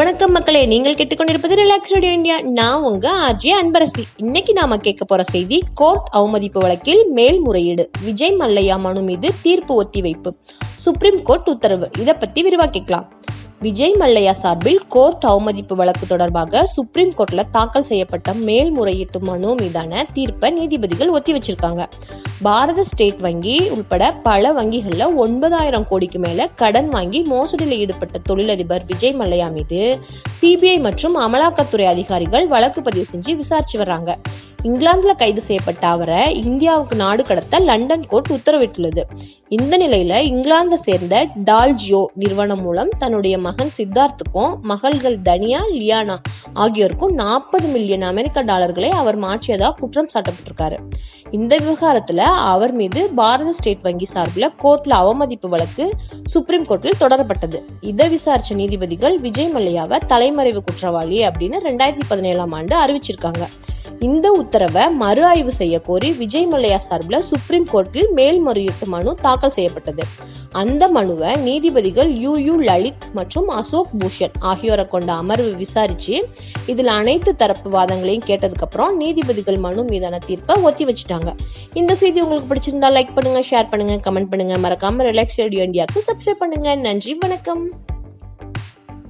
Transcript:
வணக்கம் மக்களே நீங்கள் கேட்டுக்கொண்டிருப்பது ரிலாக்ஸ் ரேடியோ இந்தியா நான் உங்க ஆர்ஜே அன்பரசி இன்னைக்கு நாம கேட்க போற செய்தி கோர்ட் அவமதிப்பு வழக்கில் மேல்முறையீடு விஜய் மல்லையா மனு மீது தீர்ப்பு ஒத்திவைப்பு சுப்ரீம் கோர்ட் உத்தரவு இத பத்தி விரிவா கேட்கலாம் விஜய் மல்லையா சார்பில் கோர்ட் அவமதிப்பு வழக்கு தொடர்பாக சுப்ரீம் கோர்ட்ல தாக்கல் செய்யப்பட்ட மேல்முறையீட்டு மனு மீதான தீர்ப்பை நீதிபதிகள் ஒத்தி வச்சிருக்காங்க பாரத ஸ்டேட் வங்கி உள்பட பல வங்கிகள்ல ஒன்பதாயிரம் கோடிக்கு மேல கடன் வாங்கி மோசடியில் ஈடுபட்ட தொழிலதிபர் விஜய் மல்லையா மீது சிபிஐ மற்றும் அமலாக்கத்துறை அதிகாரிகள் வழக்கு பதிவு செஞ்சு விசாரிச்சு வர்றாங்க இங்கிலாந்துல கைது செய்யப்பட்ட அவரை இந்தியாவுக்கு நாடு கடத்த லண்டன் கோர்ட் உத்தரவிட்டுள்ளது இந்த நிலையில இங்கிலாந்தை சேர்ந்த டால்ஜியோ நிறுவனம் மூலம் தன்னுடைய மகன் சித்தார்த்துக்கும் மகள்கள் தனியா லியானா ஆகியோருக்கும் நாற்பது மில்லியன் அமெரிக்க டாலர்களை அவர் மாற்றியதா குற்றம் சாட்டப்பட்டிருக்காரு இந்த விவகாரத்துல அவர் மீது பாரத ஸ்டேட் வங்கி சார்பில் கோர்ட்ல அவமதிப்பு வழக்கு சுப்ரீம் கோர்ட்டில் தொடரப்பட்டது இதை விசாரிச்ச நீதிபதிகள் விஜய் மல்லையாவை தலைமறைவு குற்றவாளி அப்படின்னு ரெண்டாயிரத்தி பதினேழாம் ஆண்டு அறிவிச்சிருக்காங்க இந்த உத்தரவை மறு ஆய்வு செய்ய கோரி விஜய் மல்லையா சார்பில் சுப்ரீம் கோர்ட்டில் மேல்முறையீட்டு மனு தாக்கல் செய்யப்பட்டது அந்த மனுவை நீதிபதிகள் யூ யூ லலித் மற்றும் அசோக் பூஷன் ஆகியோரை கொண்ட அமர்வு விசாரிச்சு இதுல அனைத்து தரப்பு வாதங்களையும் கேட்டதுக்கு அப்புறம் நீதிபதிகள் மனு மீதான தீர்ப்பை ஒத்தி வச்சுட்டாங்க இந்த செய்தி உங்களுக்கு பிடிச்சிருந்தா லைக் பண்ணுங்க ஷேர் பண்ணுங்க கமெண்ட் பண்ணுங்க மறக்காம ரிலாக்ஸ் ரேடியோ இந்தியாவுக்கு சப்ஸ்கிரைப் பண்ணுங்க நன்றி வணக்கம்